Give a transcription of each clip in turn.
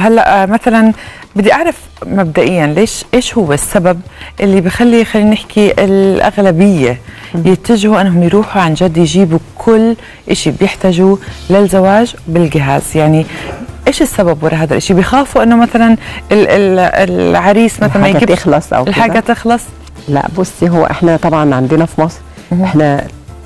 هلا آه، مثلا بدي اعرف مبدئيا ليش ايش هو السبب اللي بخلي خلينا نحكي الاغلبيه يتجهوا انهم يروحوا عن جد يجيبوا كل شيء بيحتاجوه للزواج بالجهاز يعني ايش السبب وراء هذا الشيء بيخافوا انه مثلا ال- ال- العريس مثلا ما الحاجة يجيب تخلص أو الحاجه كده. تخلص لا بصي هو احنا طبعا عندنا في مصر احنا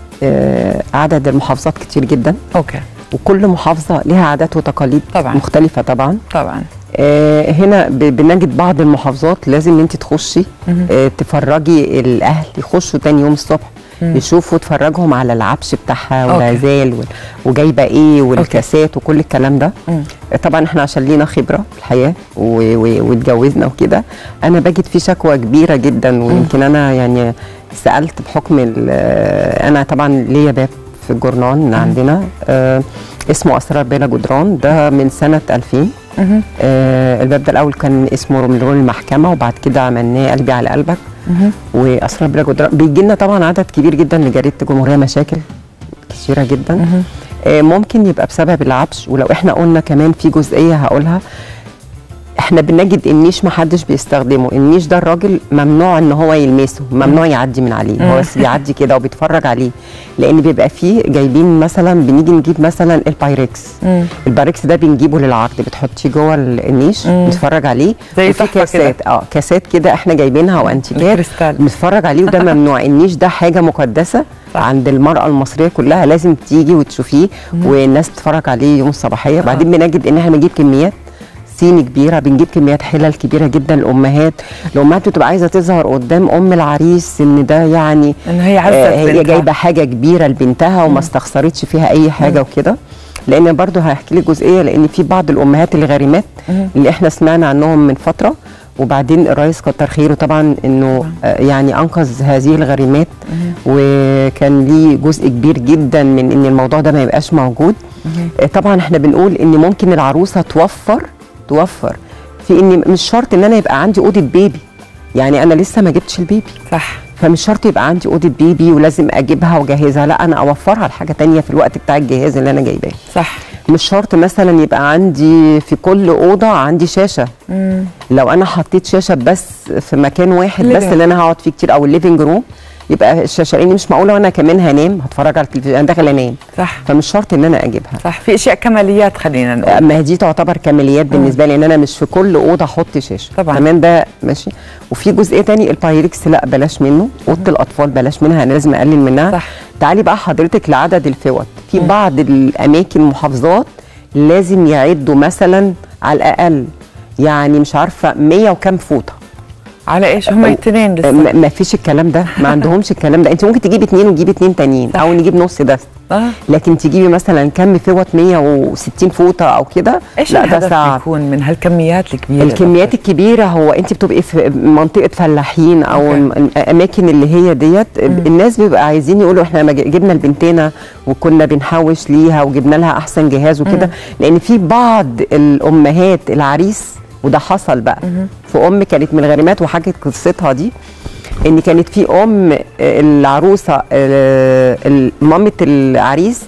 آه عدد المحافظات كتير جدا اوكي وكل محافظه لها عادات وتقاليد طبعاً. مختلفه طبعا طبعا آه هنا ب- بنجد بعض المحافظات لازم انت تخشي آه تفرجي الاهل يخشوا تاني يوم الصبح يشوفوا تفرجهم على العفش بتاعها أوكي. والغزال وال- وجايبه ايه والكاسات وكل الكلام ده مم. آه طبعا احنا عشان لينا خبره في الحياه و- و- واتجوزنا وكده انا بجد في شكوى كبيره جدا ويمكن انا يعني سالت بحكم ال- آه، انا طبعا ليا باب في الجورنال عندنا آه اسمه اسرار بلا جدران ده من سنه 2000 مهم. آه الباب ده الاول كان اسمه روميرون المحكمه وبعد كده عملناه قلبي على قلبك مهم. واسرار بلا جدران بيجي لنا طبعا عدد كبير جدا لجريده الجمهوريه مشاكل كثيره جدا مهم. آه ممكن يبقى بسبب العبش ولو احنا قلنا كمان في جزئيه هقولها احنا بنجد النيش ما حدش بيستخدمه النيش ده الراجل ممنوع ان هو يلمسه ممنوع يعدي من عليه هو بس بيعدي كده وبيتفرج عليه لان بيبقى فيه جايبين مثلا بنيجي نجيب مثلا البايركس مم. البايركس ده بنجيبه للعقد بتحطيه جوه ال- النيش نتفرج عليه زي وفي تحفة كده. كاسات اه كاسات كده احنا جايبينها وانتيكات الكريستال. بنتفرج عليه وده ممنوع النيش ده حاجه مقدسه صح. عند المراه المصريه كلها لازم تيجي وتشوفيه والناس تتفرج عليه يوم الصباحيه بعدين بنجد ان احنا بنجيب كميات صيني كبيره بنجيب كميات حلل كبيره جدا الامهات الامهات بتبقى عايزه تظهر قدام ام العريس ان ده يعني إن هي عزت آه، هي بنتها. جايبه حاجه كبيره لبنتها وما استخسرتش فيها اي حاجه وكده لان برضو هحكي لك جزئيه لان في بعض الامهات الغارمات اللي احنا سمعنا عنهم من فتره وبعدين الرئيس كتر خيره طبعا انه آه، يعني انقذ هذه الغريمات وكان ليه جزء كبير جدا من ان الموضوع ده ما يبقاش موجود آه، طبعا احنا بنقول ان ممكن العروسه توفر توفر في ان مش شرط ان انا يبقى عندي اوضه بيبي يعني انا لسه ما جبتش البيبي صح فمش شرط يبقى عندي اوضه بيبي ولازم اجيبها واجهزها لا انا اوفرها لحاجه تانية في الوقت بتاع الجهاز اللي انا جايباه صح مش شرط مثلا يبقى عندي في كل اوضه عندي شاشه مم. لو انا حطيت شاشه بس في مكان واحد بس Living. اللي انا هقعد فيه كتير او الليفنج روم يبقى الشاشه لان مش معقوله وانا كمان هنام هتفرج على التلفزيون انا داخل انام صح فمش شرط ان انا اجيبها صح في اشياء كماليات خلينا نقول اما هي دي تعتبر كماليات بالنسبه لي ان انا مش في كل اوضه احط شاشه طبعاً. كمان ده ماشي وفي جزء تاني البايركس لا بلاش منه اوضه الاطفال بلاش منها انا لازم اقلل منها صح. تعالي بقى حضرتك لعدد الفوط في بعض الاماكن محافظات لازم يعدوا مثلا على الاقل يعني مش عارفه 100 وكام فوطه على ايش هم الاثنين لسه ما ما فيش الكلام ده ما عندهمش الكلام ده انت ممكن تجيبي اتنين وتجيبي اتنين تانيين صح. او نجيب نص دست آه. لكن تجيبي مثلا كم فوط 160 فوطه او كده ايش لا ده الهدف صعب بيكون من هالكميات الكبيره الكميات الكبيره هو انت بتبقي في منطقه فلاحين او أوكي. الم- الاماكن اللي هي ديت الناس بيبقى عايزين يقولوا احنا ما ج- جبنا لبنتنا وكنا بنحوش ليها وجبنا لها احسن جهاز وكده لان في بعض الامهات العريس وده حصل بقى في ام كانت من الغريمات وحكت قصتها دي ان كانت في ام العروسه آه، ال- مامه العريس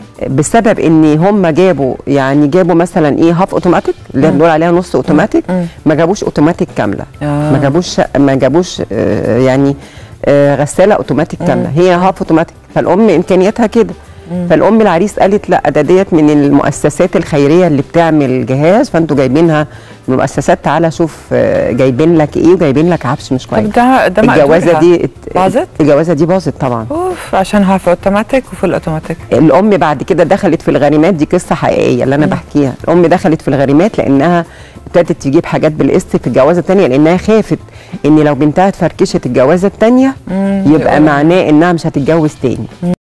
بسبب ان هم جابوا يعني جابوا مثلا ايه هاف اوتوماتيك اللي بنقول عليها نص اوتوماتيك ما جابوش اوتوماتيك كامله آه. ما جابوش ما جابوش آه، يعني آه، غساله اوتوماتيك كامله هي هاف اوتوماتيك فالام امكانياتها كده فالام العريس قالت لا ده ديت من المؤسسات الخيريه اللي بتعمل جهاز فانتوا جايبينها من المؤسسات تعالى شوف آه، جايبين لك ايه وجايبين لك عفش مش كويس طب ده ده الجوازه مقدورها. دي ات- باظت؟ الجوازه دي باظت طبعا اوف عشان هاف اوتوماتيك وفول اوتوماتيك الام بعد كده دخلت في الغريمات دي قصه حقيقيه اللي انا بحكيها الام دخلت في الغريمات لانها ابتدت تجيب حاجات بالقسط في الجوازه الثانيه لانها خافت ان لو بنتها اتفركشت الجوازه الثانيه يبقى يقولوا. معناه انها مش هتتجوز تاني